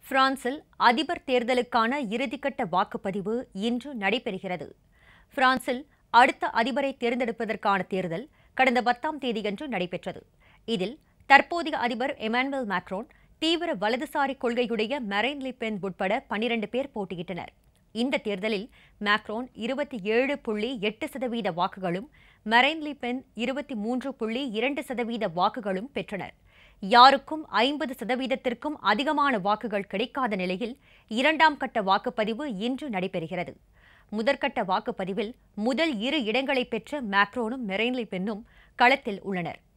பிரான்சில் அதிபர் தேர்தலுக்கான இறுதிக்கட்ட வாக்குப்பதிவு இன்று நடைபெறுகிறது பிரான்சில் அடுத்த அதிபரை தேர்ந்தெடுப்பதற்கான தேர்தல் கடந்த பத்தாம் தேதியன்று நடைபெற்றது இதில் தற்போதைய அதிபர் எமானுவேல் மேக்ரோன் தீவிர வலதுசாரி கொள்கையுடைய மெரைன் லிபென் உட்பட பனிரண்டு பேர் போட்டியிட்டனர் இந்த தேர்தலில் மேக்ரோன் இருபத்தி ஏழு புள்ளி எட்டு சதவீத வாக்குகளும் மெரைன் லிபென் இருபத்தி மூன்று புள்ளி இரண்டு சதவீத வாக்குகளும் பெற்றனர் யாருக்கும் ஐம்பது சதவீதத்திற்கும் அதிகமான வாக்குகள் கிடைக்காத நிலையில் இரண்டாம் கட்ட வாக்குப்பதிவு இன்று நடைபெறுகிறது முதற்கட்ட வாக்குப்பதிவில் முதல் இரு இடங்களை பெற்ற மேக்ரோனும் மெரைன் லிபென்னும் களத்தில் உள்ளனர்